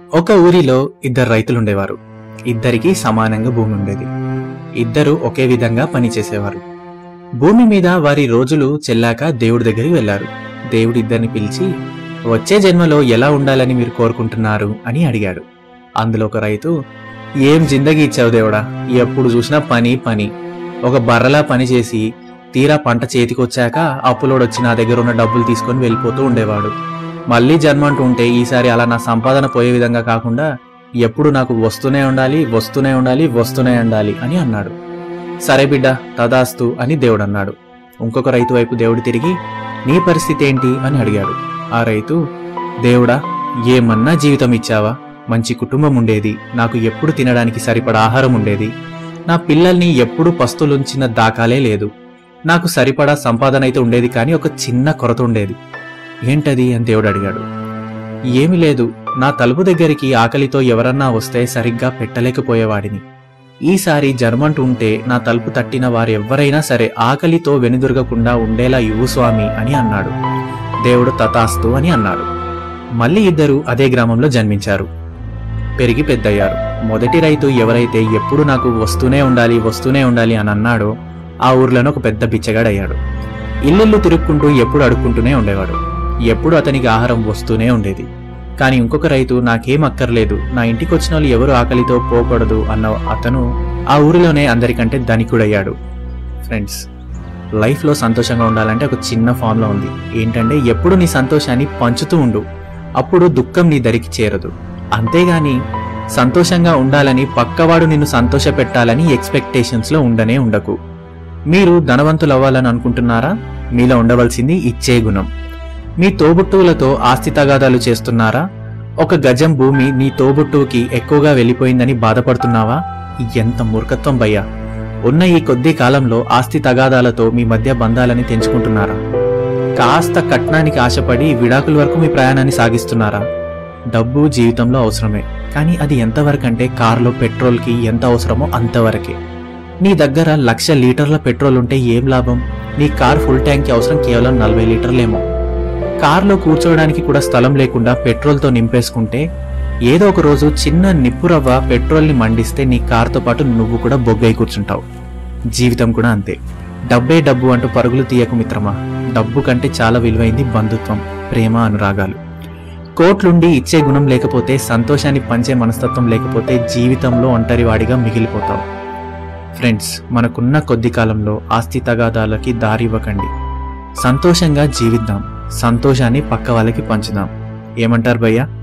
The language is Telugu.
ఒక ఊరిలో ఇద్దరు రైతులు ఉండేవారు ఇద్దరికి సమానంగా భూమి ఉండేది ఇద్దరు ఒకే విధంగా పనిచేసేవారు భూమి మీద వారి రోజులు చెల్లాక దేవుడి దగ్గరికి వెళ్లారు దేవుడు ఇద్దరిని పిలిచి వచ్చే జన్మలో ఎలా ఉండాలని మీరు కోరుకుంటున్నారు అని అడిగాడు అందులో ఒక రైతు ఏం జిందగీ ఇచ్చావు దేవుడా ఎప్పుడు చూసినా పని పని ఒక బర్రలా పని చేసి తీరా పంట చేతికొచ్చాక అప్పులోడొచ్చి నా దగ్గర ఉన్న డబ్బులు తీసుకొని వెళ్ళిపోతూ ఉండేవాడు మళ్ళీ జన్మ అంటూ ఉంటే ఈసారి అలా నా సంపాదన పోయే విధంగా కాకుండా ఎప్పుడు నాకు వస్తూనే ఉండాలి వస్తూనే ఉండాలి వస్తూనే ఉండాలి అని అన్నాడు సరే బిడ్డ తదాస్తు అని దేవుడు అన్నాడు ఇంకొక రైతు వైపు దేవుడు తిరిగి నీ పరిస్థితి ఏంటి అని అడిగాడు ఆ రైతు దేవుడా ఏమన్నా జీవితం ఇచ్చావా మంచి కుటుంబం ఉండేది నాకు ఎప్పుడు తినడానికి సరిపడా ఆహారం ఉండేది నా పిల్లల్ని ఎప్పుడు పస్తులుంచిన దాఖలే లేదు నాకు సరిపడా సంపాదన అయితే ఉండేది కానీ ఒక చిన్న కొరత ఉండేది ఏంటది అని దేవుడు అడిగాడు ఏమీ లేదు నా తలుపు దగ్గరికి ఆకలితో ఎవరన్నా వస్తే సరిగ్గా పెట్టలేకపోయేవాడిని ఈసారి జర్మంటూ ఉంటే నా తలుపు తట్టిన వారెవ్వరైనా సరే ఆకలితో వెనుదిరగకుండా ఉండేలా ఇవ్వు స్వామి అని అన్నాడు దేవుడు తతాస్తు అని అన్నాడు మళ్ళీ ఇద్దరు అదే గ్రామంలో జన్మించారు పెరిగి పెద్దయ్యారు మొదటి రైతు ఎవరైతే ఎప్పుడు నాకు వస్తూనే ఉండాలి వస్తూనే ఉండాలి అని అన్నాడో ఆ ఊర్లోనే ఒక పెద్ద బిచ్చగాడయ్యాడు ఇల్లు తిరుక్కుంటూ ఎప్పుడు అడుక్కుంటూనే ఉండేవాడు ఎప్పుడు అతనికి ఆహారం వస్తూనే ఉండేది కానీ ఇంకొక రైతు నాకేం అక్కర్లేదు నా ఇంటికి వచ్చిన వాళ్ళు ఎవరు ఆకలితో పోకూడదు అన్న అతను ఆ ఊరిలోనే అందరికంటే ధనికుడయ్యాడు ఫ్రెండ్స్ లైఫ్లో సంతోషంగా ఉండాలంటే ఒక చిన్న ఫామ్లో ఉంది ఏంటంటే ఎప్పుడు నీ సంతోషాన్ని పంచుతూ ఉండు అప్పుడు దుఃఖం నీ దరికి చేరదు అంతేగాని సంతోషంగా ఉండాలని పక్కవాడు నిన్ను సంతోష పెట్టాలని ఎక్స్పెక్టేషన్స్లో ఉండనే ఉండకు మీరు ధనవంతులు అవ్వాలని అనుకుంటున్నారా మీలో ఉండవలసింది ఇచ్చే గుణం మీ తోబుట్టువులతో ఆస్తి తగాదాలు చేస్తున్నారా ఒక గజం భూమి నీ తోబుట్టువుకి ఎక్కువగా వెళ్ళిపోయిందని బాధపడుతున్నావా ఎంత మూర్ఖత్వం భయ్యా ఉన్న ఈ కొద్ది కాలంలో ఆస్తి తగాదాలతో మీ మధ్య బంధాలని తెంచుకుంటున్నారా కాస్త కట్నానికి ఆశపడి విడాకుల వరకు మీ ప్రయాణాన్ని సాగిస్తున్నారా డబ్బు జీవితంలో అవసరమే కానీ అది ఎంతవరకంటే కారులో పెట్రోల్కి ఎంత అవసరమో అంతవరకే నీ దగ్గర లక్ష లీటర్ల పెట్రోల్ ఉంటే ఏం లాభం నీ కార్ ఫుల్ ట్యాంక్ అవసరం కేవలం నలభై లీటర్లేమో కార్లో కూర్చోవడానికి కూడా స్థలం లేకుండా పెట్రోల్తో నింపేసుకుంటే ఏదో ఒక రోజు చిన్న నిప్పురవ్వ పెట్రోల్ని మండిస్తే నీ కార్తో పాటు నువ్వు కూడా బొగ్గై కూర్చుంటావు జీవితం కూడా అంతే డబ్బే డబ్బు అంటూ పరుగులు తీయకు మిత్రమా డబ్బు కంటే చాలా విలువైంది బంధుత్వం ప్రేమ అనురాగాలు కోట్లుండి ఇచ్చే గుణం లేకపోతే సంతోషాన్ని పంచే మనస్తత్వం లేకపోతే జీవితంలో ఒంటరివాడిగా మిగిలిపోతావు ఫ్రెండ్స్ మనకున్న కొద్ది కాలంలో ఆస్తి తగాదాలకి దారి ఇవ్వకండి సంతోషంగా జీవిద్దాం సంతోషాన్ని పక్క వాళ్ళకి పంచుదాం ఏమంటారు భయ్యా